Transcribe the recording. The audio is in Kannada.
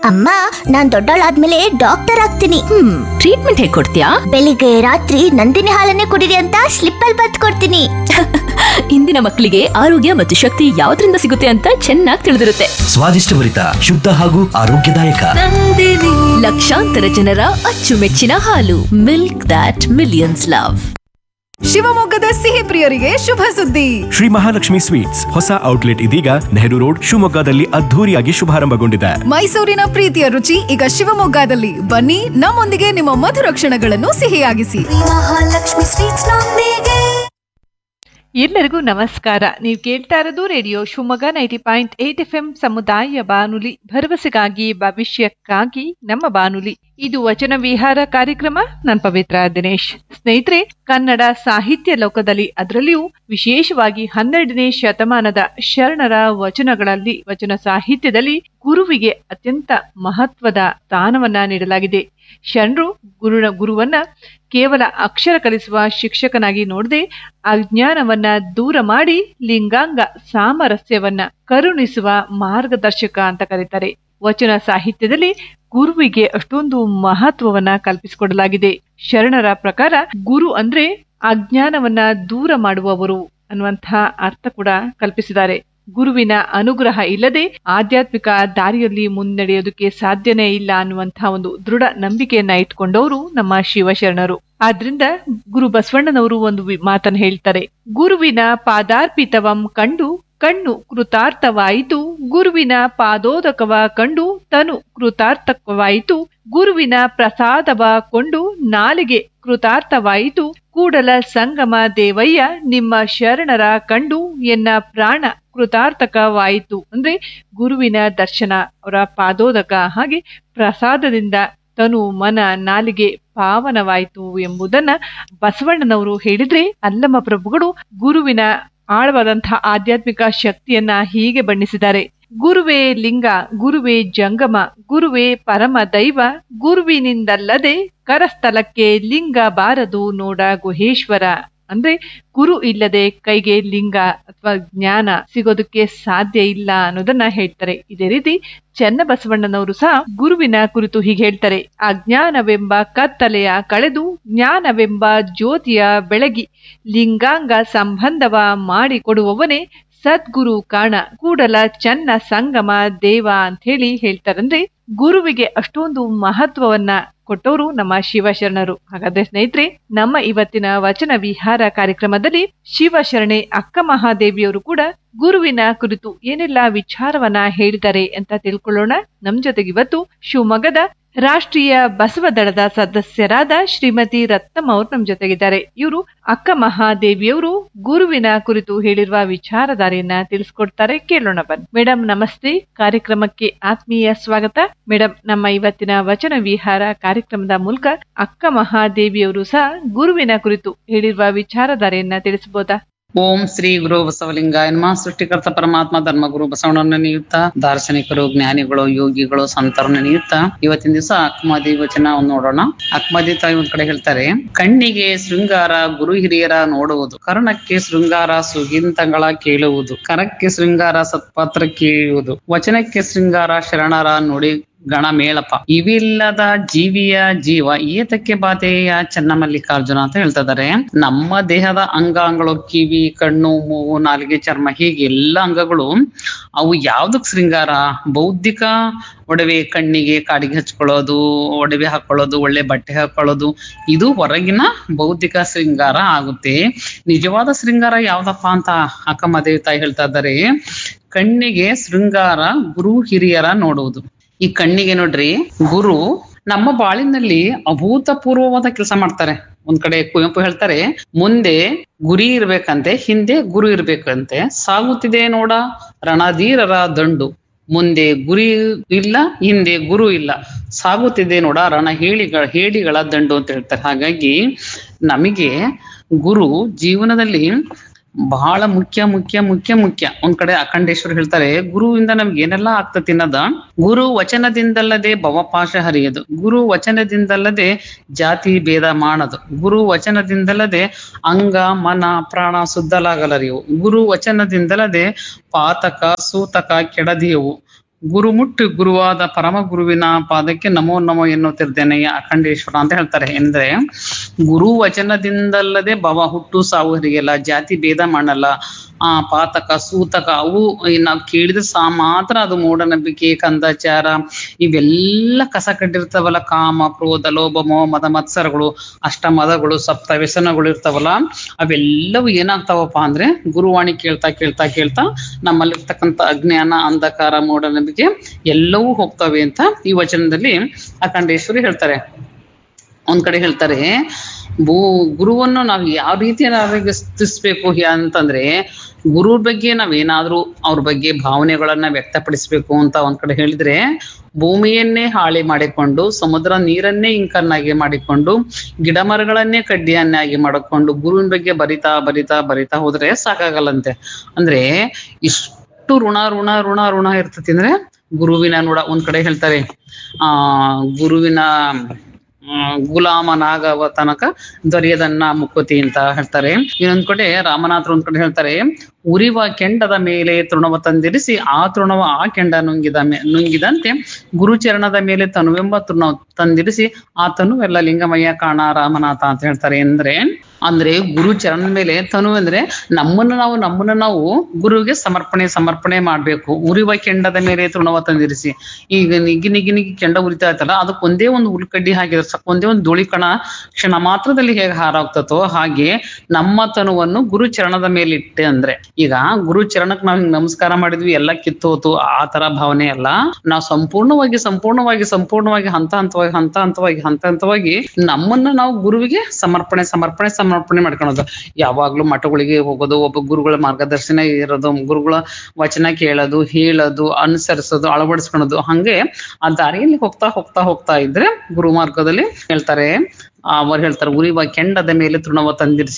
ಅಮ್ಮ ನಾನ್ ದೊಡ್ಡವಳಾದ್ಮೇಲೆ ಡಾಕ್ಟರ್ ಆಗ್ತೀನಿ ಹ್ಮ್ ಟ್ರೀಟ್ಮೆಂಟ್ ಹೇಗ್ ಕೊಡ್ತೀಯಾ ಬೆಳಿಗ್ಗೆ ರಾತ್ರಿ ನಂದಿನಿ ಹಾಲನ್ನೇ ಕುಡಿರಿ ಅಂತ ಸ್ಲಿಪ್ ಅಲ್ಲಿ ಬತ್ ಕೊಡ್ತೀನಿ ಇಂದಿನ ಮಕ್ಕಳಿಗೆ ಆರೋಗ್ಯ ಮತ್ತು ಶಕ್ತಿ ಯಾವ್ದ್ರಿಂದ ಸಿಗುತ್ತೆ ಅಂತ ಚೆನ್ನಾಗಿ ತಿಳಿದಿರುತ್ತೆ ಸ್ವಾದಿಷ್ಟಭರಿತ ಶುದ್ಧ ಹಾಗೂ ಆರೋಗ್ಯದಾಯಕ ಲಕ್ಷಾಂತರ ಜನರ ಅಚ್ಚುಮೆಚ್ಚಿನ ಹಾಲು ಮಿಲ್ಕ್ ದಾಟ್ ಮಿಲಿಯನ್ಸ್ ಲವ್ ಶಿವಮೊಗ್ಗದ ಸಿಹಿ ಪ್ರಿಯರಿಗೆ ಶುಭ ಸುದ್ದಿ ಶ್ರೀ ಮಹಾಲಕ್ಷ್ಮಿ ಸ್ವೀಟ್ಸ್ ಹೊಸ ಔಟ್ಲೆಟ್ ಇದೀಗ ನೆಹರು ರೋಡ್ ಶಿವಮೊಗ್ಗದಲ್ಲಿ ಅದ್ಧೂರಿಯಾಗಿ ಶುಭಾರಂಭಗೊಂಡಿದೆ ಮೈಸೂರಿನ ಪ್ರೀತಿಯ ರುಚಿ ಈಗ ಶಿವಮೊಗ್ಗದಲ್ಲಿ ಬನ್ನಿ ನಮ್ಮೊಂದಿಗೆ ನಿಮ್ಮ ಮಧುರ ಕ್ಷಣಗಳನ್ನು ಸಿಹಿಯಾಗಿಸಿ ಮಹಾಲಕ್ಷ್ಮಿ ಸ್ವೀಟ್ಸ್ ನೊಂದಿಗೆ ಎಲ್ಲರಿಗೂ ನಮಸ್ಕಾರ ನೀವು ಕೇಳ್ತಾ ಇರೋದು radio Shivamogga ninety point eight F M ಸಮುದಾಯ ಬಾನುಲಿ ಭರವಸೆಗಾಗಿ ಭವಿಷ್ಯಕ್ಕಾಗಿ ನಮ್ಮ ಬಾನುಲಿ ಇದು ವಚನ ವಿಹಾರ ಕಾರ್ಯಕ್ರಮ ನಾನು ಪವಿತ್ರ ದಿನೇಶ್ ಸ್ನೇಹಿತರೆ ಕನ್ನಡ ಸಾಹಿತ್ಯ ಲೋಕದಲ್ಲಿ ಅದರಲ್ಲಿಯೂ ವಿಶೇಷವಾಗಿ ಹನ್ನೆರಡನೇ ಶತಮಾನದ ಶರಣರ ವಚನಗಳಲ್ಲಿ ವಚನ ಸಾಹಿತ್ಯದಲ್ಲಿ ಗುರುವಿಗೆ ಅತ್ಯಂತ ಮಹತ್ವದ ಸ್ಥಾನವನ್ನ ನೀಡಲಾಗಿದೆ ಶರಣರು ಗುರುನ ಗುರುವನ್ನ ಕೇವಲ ಅಕ್ಷರ ಕಲಿಸುವ ಶಿಕ್ಷಕನಾಗಿ ನೋಡದೆ ಅಜ್ಞಾನವನ್ನ ದೂರ ಮಾಡಿ ಲಿಂಗಾಂಗ ಸಾಮರಸ್ಯವನ್ನ ಕರುಣಿಸುವ ಮಾರ್ಗದರ್ಶಕ ಅಂತ ಕರೀತಾರೆ ವಚನ ಸಾಹಿತ್ಯದಲ್ಲಿ ಗುರುವಿಗೆ ಅಷ್ಟೊಂದು ಮಹತ್ವವನ್ನ ಕಲ್ಪಿಸಿಕೊಡಲಾಗಿದೆ ಶರಣರ ಪ್ರಕಾರ ಗುರು ಅಂದ್ರೆ ಅಜ್ಞಾನವನ್ನ ದೂರ ಮಾಡುವವರು ಅನ್ನುವಂತಹ ಅರ್ಥ ಕೂಡ ಕಲ್ಪಿಸಿದ್ದಾರೆ ಗುರುವಿನ ಅನುಗ್ರಹ ಇಲ್ಲದೆ ಆಧ್ಯಾತ್ಮಿಕ ದಾರಿಯಲ್ಲಿ ಮುನ್ನಡೆಯೋದಕ್ಕೆ ಸಾಧ್ಯನೇ ಇಲ್ಲ ಅನ್ನುವಂತಹ ಒಂದು ದೃಢ ನಂಬಿಕೆಯನ್ನ ಇಟ್ಕೊಂಡವರು ನಮ್ಮ ಶಿವಶರಣರು ಆದ್ರಿಂದ ಗುರು ಬಸವಣ್ಣನವರು ಒಂದು ವಿ- ಮಾತನ್ನ ಹೇಳ್ತಾರೆ ಗುರುವಿನ ಪಾದಾರ್ಪಿತವಂ ಕಂಡು ಕಣ್ಣು ಕೃತಾರ್ಥವಾಯಿತು ಗುರುವಿನ ಪಾದೋದಕವ ಕಂಡು ತನು ಕೃತಾರ್ಥವಾಯಿತು ಗುರುವಿನ ಪ್ರಸಾದವ ಕೊಂಡು ನಾಲಿಗೆ ಕೃತಾರ್ಥವಾಯಿತು ಕೂಡಲ ಸಂಗಮ ದೇವಯ್ಯ ನಿಮ್ಮ ಶರಣರ ಕಂಡು ಎನ್ನ ಪ್ರಾಣ ಕೃತಾರ್ಥಕವಾಯಿತು ಅಂದ್ರೆ ಗುರುವಿನ ದರ್ಶನ ಅವರ ಪಾದೋದಕ ಹಾಗೆ ಪ್ರಸಾದದಿಂದ ತನು ಮನ ನಾಲಿಗೆ ಪಾವನವಾಯಿತು ಎಂಬುದನ್ನ ಬಸವಣ್ಣನವರು ಹೇಳಿದ್ರೆ ಅಲ್ಲಮ ಪ್ರಭುಗಳು ಗುರುವಿನ ಆಳವಾದಂತಹ ಆಧ್ಯಾತ್ಮಿಕ ಶಕ್ತಿಯನ್ನ ಹೀಗೆ ಬಣ್ಣಿಸಿದ್ದಾರೆ ಗುರುವೇ ಲಿಂಗ ಗುರುವೇ ಜಂಗಮ ಗುರುವೇ ಪರಮ ದೈವ ಗುರುವಿನಿಂದಲ್ಲದೆ ಕರಸ್ಥಲಕ್ಕೆ ಲಿಂಗ ಬಾರದು ನೋಡ ಗುಹೇಶ್ವರ ಅಂದ್ರೆ ಗುರು ಇಲ್ಲದೆ ಕೈಗೆ ಲಿಂಗ ಅಥವಾ ಜ್ಞಾನ ಸಿಗೋದಕ್ಕೆ ಸಾಧ್ಯ ಇಲ್ಲ ಅನ್ನೋದನ್ನ ಹೇಳ್ತಾರೆ ಇದೇ ರೀತಿ ಚನ್ನಬಸವಣ್ಣನವರು ಸಹ ಗುರುವಿನ ಕುರಿತು ಹೀಗೆ ಹೇಳ್ತಾರೆ ಅಜ್ಞಾನವೆಂಬ ಕತ್ತಲೆಯ ಕಳೆದು ಜ್ಞಾನವೆಂಬ ಜ್ಯೋತಿಯ ಬೆಳಗಿ ಲಿಂಗಾಂಗ ಸಂಬಂಧವ ಮಾಡಿಕೊಡುವವನೇ ಸದ್ಗುರು ಕಾಣ ಕೂಡಲ ಚನ್ನ ಸಂಗಮ ದೇವ ಅಂತ ಹೇಳಿ ಹೇಳ್ತಾರಂದ್ರೆ ಗುರುವಿಗೆ ಅಷ್ಟೊಂದು ಮಹತ್ವವನ್ನ ಕೊಟ್ಟವರು ನಮ್ಮ ಶಿವಶರಣರು ಹಾಗಾದ್ರೆ ಸ್ನೇಹಿತರೆ ನಮ್ಮ ಇವತ್ತಿನ ವಚನ ವಿಹಾರ ಕಾರ್ಯಕ್ರಮದಲ್ಲಿ ಶಿವಶರಣೆ ಅಕ್ಕ ಮಹಾದೇವಿಯವರು ಕೂಡ ಗುರುವಿನ ಕುರಿತು ಏನೆಲ್ಲ ವಿಚಾರವನ್ನ ಹೇಳಿದ್ದಾರೆ ಅಂತ ತಿಳ್ಕೊಳ್ಳೋಣ ನಮ್ ಜೊತೆಗೆ ಇವತ್ತು ಶಿವಮೊಗ್ಗದ ರಾಷ್ಟ್ರೀಯ ಬಸವ ದಳದ ಸದಸ್ಯರಾದ ಶ್ರೀಮತಿ ರತ್ನಮ್ಮ ಅವರು ನಮ್ ಜೊತೆಗಿದ್ದಾರೆ ಇವರು ಅಕ್ಕ ಮಹಾದೇವಿಯವರು ಗುರುವಿನ ಕುರಿತು ಹೇಳಿರುವ ವಿಚಾರಧಾರೆಯನ್ನ ತಿಳಿಸ್ಕೊಡ್ತಾರೆ ಕೇಳೋಣ ಬನ್ನಿ ಮೇಡಮ್ ನಮಸ್ತೆ ಕಾರ್ಯಕ್ರಮಕ್ಕೆ ಆತ್ಮೀಯ ಸ್ವಾಗತ ಮೇಡಮ್ ನಮ್ಮ ಇವತ್ತಿನ ವಚನ ವಿಹಾರ ಕಾರ್ಯಕ್ರಮದ ಮೂಲಕ ಅಕ್ಕ ಮಹಾದೇವಿಯವರು ಸಹ ಗುರುವಿನ ಕುರಿತು ಹೇಳಿರುವ ವಿಚಾರಧಾರೆಯನ್ನ ತಿಳಿಸಬಹುದಾ ಓಂ ಶ್ರೀ ಗುರು ಬಸವಲಿಂಗಾಯ ನಮಃ ಸೃಷ್ಟಿಕರ್ತ ಪರಮಾತ್ಮ ಧರ್ಮಗುರು ಬಸವಣ್ಣನ ನಿಯುಕ್ತ ದಾರ್ಶನಿಕರು ಜ್ಞಾನಿಗಳು ಯೋಗಿಗಳು ಸಂತರನ್ನ ನಿಯುಕ್ತ ಇವತ್ತಿನ ದಿವಸ ಅಕ್ಮಾದಿ ವಚನ ಒಂದ್ ನೋಡೋಣ ಅಕ್ಮಾದಿ ತಾಯಿ ಒಂದ್ ಕಡೆ ಹೇಳ್ತಾರೆ ಕಣ್ಣಿಗೆ ಶೃಂಗಾರ ಗುರು ಹಿರಿಯರ ನೋಡುವುದು ಕರ್ಣಕ್ಕೆ ಶೃಂಗಾರ ಸುಗಿಂತಗಳ ಕೇಳುವುದು ಕರಕ್ಕೆ ಶೃಂಗಾರ ಸತ್ಪಾತ್ರ ಕೇಳುವುದು ವಚನಕ್ಕೆ ಶೃಂಗಾರ ಶರಣರ ನುಡಿ ಗಣ ಮೇಳಪ ಇವಿಲ್ಲದ ಜೀವಿಯ ಜೀವ ಏತಕ್ಕೆ ಬಾಧೆಯ ಚನ್ನಮಲ್ಲಿಕಾರ್ಜುನ ಅಂತ ಹೇಳ್ತಾ ಇದಾರೆ ನಮ್ಮ ದೇಹದ ಅಂಗಾಂಗಗಳು ಕಿವಿ ಕಣ್ಣು ಮೂಗು ನಾಲಿಗೆ ಚರ್ಮ ಹೀಗೆ ಎಲ್ಲ ಅಂಗಗಳು ಅವು ಯಾವ್ದಕ್ ಶೃಂಗಾರ ಬೌದ್ಧಿಕ ಒಡವೆ ಕಣ್ಣಿಗೆ ಕಾಡಿಗೆ ಹಚ್ಕೊಳ್ಳೋದು ಒಡವೆ ಹಾಕೊಳ್ಳೋದು ಒಳ್ಳೆ ಬಟ್ಟೆ ಹಾಕೊಳ್ಳೋದು ಇದು ಹೊರಗಿನ ಬೌದ್ಧಿಕ ಶೃಂಗಾರ ಆಗುತ್ತೆ ನಿಜವಾದ ಶೃಂಗಾರ ಯಾವ್ದಪ್ಪ ಅಂತ ಅಕ್ಕಮದೇವಿ ತಾಯಿ ಹೇಳ್ತಾ ಇದ್ದಾರೆ ಕಣ್ಣಿಗೆ ಶೃಂಗಾರ ಗುರು ಹಿರಿಯರ ನೋಡುವುದು ಈ ಕಣ್ಣಿಗೆ ನೋಡ್ರಿ ಗುರು ನಮ್ಮ ಬಾಳಿನಲ್ಲಿ ಅಭೂತಪೂರ್ವವಾದ ಕೆಲಸ ಮಾಡ್ತಾರೆ ಒಂದ್ ಕಡೆ ಕುವೆಂಪು ಹೇಳ್ತಾರೆ ಮುಂದೆ ಗುರಿ ಇರ್ಬೇಕಂತೆ ಹಿಂದೆ ಗುರು ಇರ್ಬೇಕಂತೆ ಸಾಗುತ್ತಿದೆ ನೋಡ ರಣಧೀರರ ದಂಡು ಮುಂದೆ ಗುರಿ ಇಲ್ಲ ಹಿಂದೆ ಗುರು ಇಲ್ಲ ಸಾಗುತ್ತಿದೆ ನೋಡ ರಣ ಹೇಳಿಗಳ ಹೇಡಿಗಳ ದಂಡು ಅಂತ ಹೇಳ್ತಾರೆ ಹಾಗಾಗಿ ನಮಗೆ ಗುರು ಜೀವನದಲ್ಲಿ ಬಹಳ ಮುಖ್ಯ ಮುಖ್ಯ ಮುಖ್ಯ ಮುಖ್ಯ ಒಂದ್ ಕಡೆ ಅಖಂಡೇಶ್ವರ್ ಹೇಳ್ತಾರೆ ಗುರುವಿಂದ ನಮ್ಗೆ ಏನೆಲ್ಲ ಆಗ್ತತಿ ಅನ್ನೋದ ಗುರು ವಚನದಿಂದಲ್ಲದೆ ಭವಪಾಶ ಹರಿಯದು ಗುರು ವಚನದಿಂದಲ್ಲದೆ ಜಾತಿ ಭೇದ ಮಾಡದು ಗುರು ವಚನದಿಂದಲ್ಲದೆ ಅಂಗ ಮನ ಪ್ರಾಣ ಶುದ್ಧಲಾಗಲರಿಯವು ಗುರು ವಚನದಿಂದಲ್ಲದೆ ಪಾತಕ ಸೂತಕ ಕೆಡದಿಯವು ಗುರು ಮುಟ್ಟು ಗುರುವಾದ ಪರಮ ಗುರುವಿನ ಪಾದಕ್ಕೆ ನಮೋ ನಮೋ ಎನ್ನುತ್ತಿದ್ದೇನೆಯ ಅಖಂಡೇಶ್ವರ ಅಂತ ಹೇಳ್ತಾರೆ ಅಂದ್ರೆ ಗುರು ವಚನದಿಂದಲ್ಲದೆ ಭವ ಹುಟ್ಟು ಸಾವು ಹರಿಯಲ್ಲ ಜಾತಿ ಭೇದ ಮಾಡಲ್ಲ ಆ ಪಾತಕ ಸೂತಕ ಅವು ನಾವು ಕೇಳಿದ ಸಾ ಮಾತ್ರ ಅದು ಮೂಢನಂಬಿಕೆ ಕಂದಾಚಾರ ಇವೆಲ್ಲ ಕಸ ಕಟ್ಟಿರ್ತಾವಲ್ಲ ಕಾಮ ಕ್ರೋಧ ಲೋಭ ಮೋಹ ಮದ ಮತ್ಸರಗಳು ಅಷ್ಟ ಮದಗಳು ಸಪ್ತ ವ್ಯಸನಗಳು ಇರ್ತಾವಲ್ಲ ಅವೆಲ್ಲವೂ ಏನಾಗ್ತಾವಪ್ಪ ಅಂದ್ರೆ ಗುರುವಾಣಿ ಕೇಳ್ತಾ ಕೇಳ್ತಾ ಕೇಳ್ತಾ ನಮ್ಮಲ್ಲಿರ್ತಕ್ಕಂಥ ಅಜ್ಞಾನ ಅಂಧಕಾರ ಮೂಢನಂಬಿಕೆ ಎಲ್ಲವೂ ಹೋಗ್ತವೆ ಅಂತ ಈ ವಚನದಲ್ಲಿ ಅಖಂಡೇಶ್ವರಿ ಹೇಳ್ತಾರೆ ಒಂದ್ ಕಡೆ ಹೇಳ್ತಾರೆ ಭೂ ಗುರುವನ್ನು ನಾವು ಯಾವ ರೀತಿ ಆರೋಗ್ಯಸ್ತಿಸ್ಬೇಕು ಅಂತಂದ್ರೆ ಗುರು ಬಗ್ಗೆ ನಾವೇನಾದ್ರೂ ಅವ್ರ ಬಗ್ಗೆ ಭಾವನೆಗಳನ್ನ ವ್ಯಕ್ತಪಡಿಸ್ಬೇಕು ಅಂತ ಒಂದ್ ಕಡೆ ಹೇಳಿದ್ರೆ ಭೂಮಿಯನ್ನೇ ಹಾಳಿ ಮಾಡಿಕೊಂಡು ಸಮುದ್ರ ನೀರನ್ನೇ ಇಂಕನ್ನಾಗಿ ಮಾಡಿಕೊಂಡು ಗಿಡ ಮರಗಳನ್ನೇ ಕಡ್ಡಿಯನ್ನಾಗಿ ಮಾಡಿಕೊಂಡು ಗುರುವಿನ ಬಗ್ಗೆ ಬರಿತಾ ಬರಿತಾ ಬರಿತಾ ಹೋದ್ರೆ ಸಾಕಾಗಲ್ಲಂತೆ ಅಂದ್ರೆ ಇಷ್ಟು ಋಣ ಋಣ ಋಣ ಋಣ ಇರ್ತತಿ ಅಂದ್ರೆ ಗುರುವಿನ ನುಡ ಒಂದ್ ಕಡೆ ಹೇಳ್ತಾರೆ ಆ ಗುರುವಿನ ಆ, ಗುಲಾಮನಾಗವ ತನಕ ದೊರೆಯದನ್ನ ಮುಕ್ಕುತಿ ಅಂತ ಹೇಳ್ತಾರೆ ಇನ್ನೊಂದ್ ಕಡೆ ರಾಮನಾಥ್ರು ಒಂದ್ ಕಡೆ ಹೇಳ್ತಾರೆ ಉರಿವ ಕೆಂಡದ ಮೇಲೆ ತೃಣವ ತಂದಿರಿಸಿ ಆ ತೃಣವ ಆ ಕೆಂಡ ನುಂಗಿದ ಮೇ ನುಂಗಿದಂತೆ ಗುರುಚರಣದ ಮೇಲೆ ತನುವೆಂಬ ತೃಣ ತಂದಿರಿಸಿ ಆ ತನುವೆಲ್ಲ ಲಿಂಗಮಯ್ಯ ಕಾಣ ರಾಮನಾಥ ಅಂತ ಹೇಳ್ತಾರೆ ಅಂದ್ರೆ ಅಂದ್ರೆ ಗುರು ಚರಣದ ಮೇಲೆ ತನು ಅಂದ್ರೆ ನಮ್ಮನ್ನ ನಾವು ನಮ್ಮನ್ನ ನಾವು ಗುರುವಿಗೆ ಸಮರ್ಪಣೆ ಸಮರ್ಪಣೆ ಮಾಡ್ಬೇಕು ಉರಿವ ಕೆಂಡದ ಮೇಲೆ ತೃಣವ ತಂದಿರಿಸಿ ಈಗ ನಿಗಿ ನಿಗಿ ನಿಗಿ ಕೆಂಡ ಉರಿತಾ ಇರ್ತಲ್ಲ ಅದಕ್ಕೆ ಒಂದೇ ಒಂದು ಉಳ್ಕಡ್ಡಿ ಹಾಕಿದ್ರೆ ಸಾಕು ಒಂದೇ ಒಂದು ಧೂಳಿ ಕಣ ಕ್ಷಣ ಮಾತ್ರದಲ್ಲಿ ಹೇಗೆ ಹಾರಾಗ್ತತೋ ಹಾಗೆ ನಮ್ಮ ತನುವನ್ನು ಗುರು ಚರಣದ ಮೇಲೆ ಇಟ್ಟೆ ಅಂದ್ರೆ ಈಗ ಗುರು ಚರಣಕ್ ನಾವ್ ಹಿಂಗ್ ನಮಸ್ಕಾರ ಮಾಡಿದ್ವಿ ಎಲ್ಲ ಕಿತ್ತೋತು ಆ ತರ ಭಾವನೆ ಅಲ್ಲ ನಾವು ಸಂಪೂರ್ಣವಾಗಿ ಸಂಪೂರ್ಣವಾಗಿ ಸಂಪೂರ್ಣವಾಗಿ ಹಂತ ಹಂತವಾಗಿ ಹಂತ ಹಂತವಾಗಿ ಹಂತ ಹಂತವಾಗಿ ನಮ್ಮನ್ನ ನಾವು ಗುರುವಿಗೆ ಸಮರ್ಪಣೆ ಸಮರ್ಪಣೆ ಸಮರ್ಪಣೆ ಮಾಡ್ಕೊಳೋದು ಯಾವಾಗ್ಲೂ ಮಠಗಳಿಗೆ ಹೋಗೋದು ಒಬ್ಬ ಗುರುಗಳ ಮಾರ್ಗದರ್ಶನ ಇರೋದು ಗುರುಗಳ ವಚನ ಕೇಳೋದು ಹೇಳೋದು ಅನುಸರಿಸೋದು ಅಳವಡಿಸ್ಕೊಳೋದು ಹಂಗೆ ಆ ದಾರಿಯಲ್ಲಿ ಹೋಗ್ತಾ ಹೋಗ್ತಾ ಹೋಗ್ತಾ ಇದ್ರೆ ಗುರು ಮಾರ್ಗದಲ್ಲಿ ಹೇಳ್ತಾರೆ ಅವ್ರು ಹೇಳ್ತಾರೆ ಉರಿವ ಕೆಂಡದ ಮೇಲೆ ತೃಣವ ತಂದಿರಿಸಿ